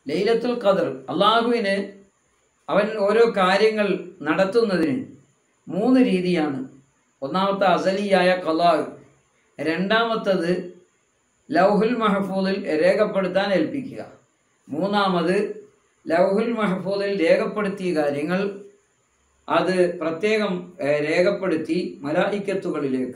ലൈലത്തുൽ ഖദർ അള്ളാഹുവിന് അവൻ ഓരോ കാര്യങ്ങൾ നടത്തുന്നതിന് മൂന്ന് രീതിയാണ് ഒന്നാമത്തെ അസലിയായ കലാഹ് രണ്ടാമത്തത് ലൗഹുൽ മഹഫൂദിൽ രേഖപ്പെടുത്താൻ ഏൽപ്പിക്കുക മൂന്നാമത് ലൗഹുൽ മഹഫൂദിൽ രേഖപ്പെടുത്തിയ കാര്യങ്ങൾ അത് പ്രത്യേകം ഏഹ്, രേഖപ്പെടുത്തി മലായിക്കത്തുകളിലേക്ക്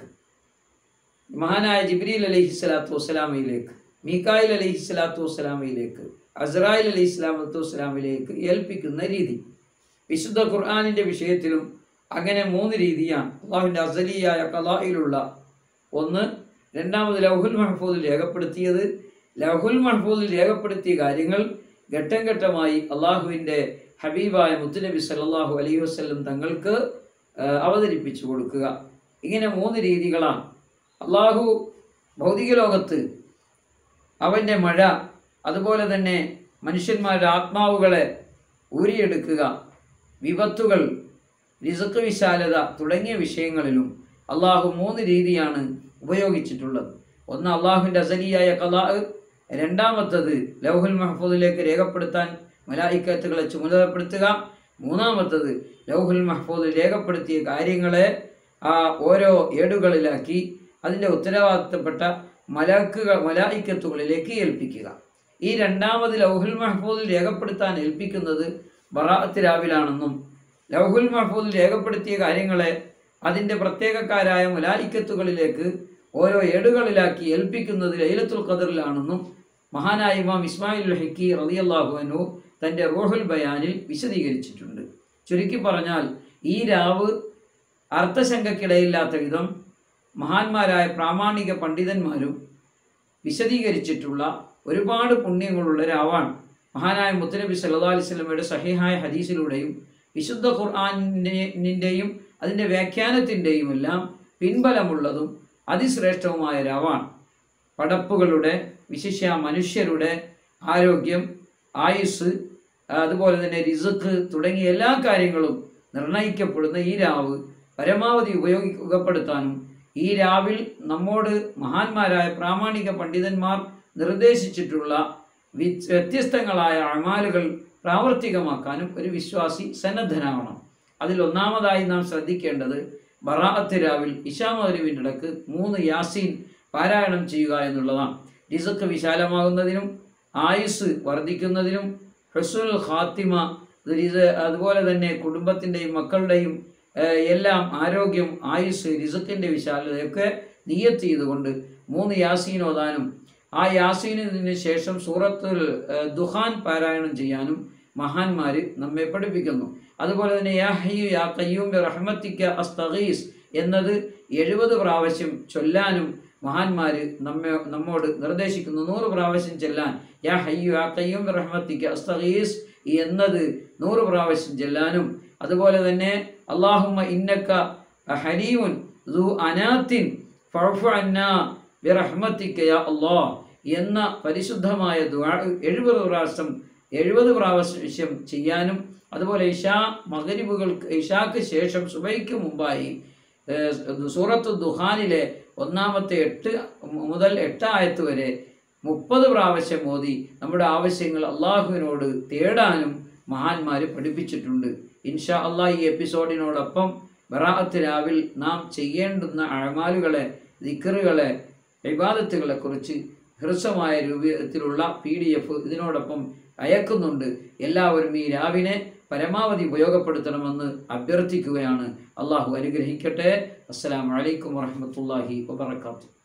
മഹാനായ ജിബ്രീൽ അലൈഹി സ്വലാത്തു വസ്സലാമയിലേക്ക് മീക്കായിൽ അലൈഹി സ്വലാത്തു വസ്സലാമയിലേക്ക് അസ്രായിൽ അലൈഹി സ്വലാത്തു വസ്സലാമിലേക്ക് ഏൽപ്പിക്കുന്ന രീതി വിശുദ്ധ ഖുർആാനിൻ്റെ വിഷയത്തിലും അങ്ങനെ മൂന്ന് രീതിയാണ് അള്ളാഹുവിൻ്റെ അസലിയായ കലായിലുള്ള ഒന്ന് രണ്ടാമത് ലൗഹുൽ മഹഫൂദിൽ രേഖപ്പെടുത്തിയത് ലൗഹുൽ മഹഫൂദിൽ രേഖപ്പെടുത്തിയ കാര്യങ്ങൾ ഘട്ടം ഘട്ടമായി അള്ളാഹുവിൻ്റെ ഹബീബായ മുത്തുനബി സല്ലല്ലാഹു അലൈഹി വസല്ലം തങ്ങൾക്ക് ആ, അവതരിപ്പിച്ചു കൊടുക്കുക ഇങ്ങനെ മൂന്ന് രീതികളാണ് അള്ളാഹു ഭൗതിക ലോകത്ത് അവൻ്റെ മഴ അതുപോലെ തന്നെ മനുഷ്യന്മാരുടെ ആത്മാവുകളെ ഊരിയെടുക്കുക വിപത്തുകൾ റിസക്ക് വിശാലത തുടങ്ങിയ വിഷയങ്ങളിലും അള്ളാഹു മൂന്ന് രീതിയാണ് ഉപയോഗിച്ചിട്ടുള്ളത് ഒന്ന് അള്ളാഹുവിൻ്റെ അസലിയായ കലാ രണ്ടാമത്തത് ലൗഹുൽ മഹഫൂദിലേക്ക് രേഖപ്പെടുത്താൻ മലായിക്കത്തുകളെ ചുമതലപ്പെടുത്തുക മൂന്നാമത്തത് ലൗഹുൽ മഹഫൂദിൽ രേഖപ്പെടുത്തിയ കാര്യങ്ങളെ ആ ഓരോ ഏടുകളിലാക്കി അതിൻ്റെ ഉത്തരവാദിത്തപ്പെട്ട മലക്കുകൾ മലായിക്കത്തുകളിലേക്ക് ഏൽപ്പിക്കുക ഈ രണ്ടാമത് ലൗഹുൽ മഹഫൂദിൽ രേഖപ്പെടുത്താൻ ഏൽപ്പിക്കുന്നത് ബറാഅത്ത് രാവിലാണെന്നും ലൗഹുൽ മഹഫൂദിൽ രേഖപ്പെടുത്തിയ കാര്യങ്ങളെ അതിൻ്റെ പ്രത്യേകക്കാരായ മുലായിക്കത്തുകളിലേക്ക് ഓരോ ഏടുകളിലാക്കി ഏൽപ്പിക്കുന്നത് ലൈലത്തുൽ ഖദറിലാണെന്നും മഹാനായ ഇമാം ഇസ്മായിൽ ഹക്കി റളിയല്ലാഹു അൻഹു തൻ്റെ റൂഹുൽ ബയാനിൽ വിശദീകരിച്ചിട്ടുണ്ട് ചുരുക്കി പറഞ്ഞാൽ ഈ രാവ് അർത്ഥശങ്കക്കിടയില്ലാത്ത വിധം മഹാന്മാരായ പ്രാമാണിക പണ്ഡിതന്മാരും വിശദീകരിച്ചിട്ടുള്ള ഒരുപാട് പുണ്യങ്ങളുള്ള രാവാണ് മഹാനായ മുത്തനബി സല്ലല്ലാഹു അലൈഹി വസല്ലമയുടെ സഹിഹായ ഹദീസിലൂടെയും വിശുദ്ധ ഖുർആാനിൻ്റെയും അതിൻ്റെ വ്യാഖ്യാനത്തിൻ്റെയും എല്ലാം പിൻബലമുള്ളതും അതിശ്രേഷ്ഠവുമായ രാവാണ് പടപ്പുകളുടെ വിശിഷ്യ മനുഷ്യരുടെ ആരോഗ്യം ആയുസ് അതുപോലെ തന്നെ റിസക്ക് തുടങ്ങിയ എല്ലാ കാര്യങ്ങളും നിർണയിക്കപ്പെടുന്ന ഈ രാവ് പരമാവധി ഉപയോഗപ്പെടുത്താനും ഈ രാവിൽ നമ്മോട് മഹാന്മാരായ പ്രാമാണിക പണ്ഡിതന്മാർ നിർദ്ദേശിച്ചിട്ടുള്ള വി- വ്യത്യസ്തങ്ങളായ അമാലുകൾ പ്രാവർത്തികമാക്കാനും ഒരു വിശ്വാസി സന്നദ്ധനാവണം അതിൽ ഒന്നാമതായി നാം ശ്രദ്ധിക്കേണ്ടത് ബറാഅത്ത് രാവിൽ ഇഷാമരുവിൻ്റെ ഇടക്ക് മൂന്ന് യാസീൻ പാരായണം ചെയ്യുക എന്നുള്ളതാണ് റിസക്ക് വിശാലമാകുന്നതിനും ആയുസ് വർദ്ധിക്കുന്നതിനും ഹസുൽ ഖാത്തിമ ഇത് അതുപോലെ തന്നെ കുടുംബത്തിൻ്റെയും മക്കളുടെയും ഏഹ്, എല്ലാം ആരോഗ്യം ആയുസ് റിസക്കിൻ്റെ വിശാലതയൊക്കെ നിയത്ത് ചെയ്തുകൊണ്ട് മൂന്ന് യാസീൻ ഓതാനും ആ യാസീനിന് ശേഷം സൂറത്തുൽ ഏഹ്, ദുഹാൻ പാരായണം ചെയ്യാനും മഹാന്മാർ നമ്മെ പഠിപ്പിക്കുന്നു അതുപോലെ തന്നെ യാ ഹയ്യു യാ കയ്യൂം ബി റഹ്മത്തിക്ക അസ്തഗീസ് എന്നത് എഴുപത് പ്രാവശ്യം ചൊല്ലാനും മഹാന്മാർ നമ്മെ നമ്മോട് നിർദ്ദേശിക്കുന്നു നൂറ് പ്രാവശ്യം ചെല്ലാൻ യാ ഹയ്യു യാ കയ്യൂം ബി റഹ്മത്തിക്ക അസ്തഗീസ് എന്നത് നൂറ് പ്രാവശ്യം ചെല്ലാനും അതുപോലെ തന്നെ അള്ളാഹുമ്മ ഇന്നക്ക ഹരീമുൻ ദു അനാത്തിൻ ഫഅഫു അന്നാ ബിറഹ്മത്തിക്ക യാ അല്ലാഹ് എന്ന പരിശുദ്ധമായ ദുആ എഴുപത് പ്രാവശ്യം എഴുപത് പ്രാവശ്യം ചെയ്യാനും അതുപോലെ ഇഷാ മകരിബുകൾക്ക് ഇഷാക്ക് ശേഷം സുബൈക്ക് മുമ്പായി ഏഹ്, സൂറത്ത് ദുഹാനിലെ ഒന്നാമത്തെ എട്ട് മുതൽ എട്ടായത്ത് വരെ മുപ്പത് പ്രാവശ്യം മോദി നമ്മുടെ ആവശ്യങ്ങൾ അള്ളാഹുവിനോട് തേടാനും മഹാന്മാർ പഠിപ്പിച്ചിട്ടുണ്ട് ഇൻഷാ അള്ളാഹ് ഈ എപ്പിസോഡിനോടൊപ്പം ബറാഅത്ത് രാവിൽ നാം ചെയ്യേണ്ടുന്ന അഴമാലുകളെ ദിക്കറുകളെ വിവാദത്തുകളെ കുറിച്ച് ഹ്രസ്വമായ രൂപത്തിലുള്ള പി ഡി എഫ് ഇതിനോടൊപ്പം അയക്കുന്നുണ്ട് എല്ലാവരും ഈ രാവിനെ പരമാവധി ഉപയോഗപ്പെടുത്തണമെന്ന് അഭ്യർത്ഥിക്കുകയാണ് അള്ളാഹു അനുഗ്രഹിക്കട്ടെ അസ്സലാമു അലൈക്കും വറഹ്മത്തുള്ളാഹി വബറകാതുഹു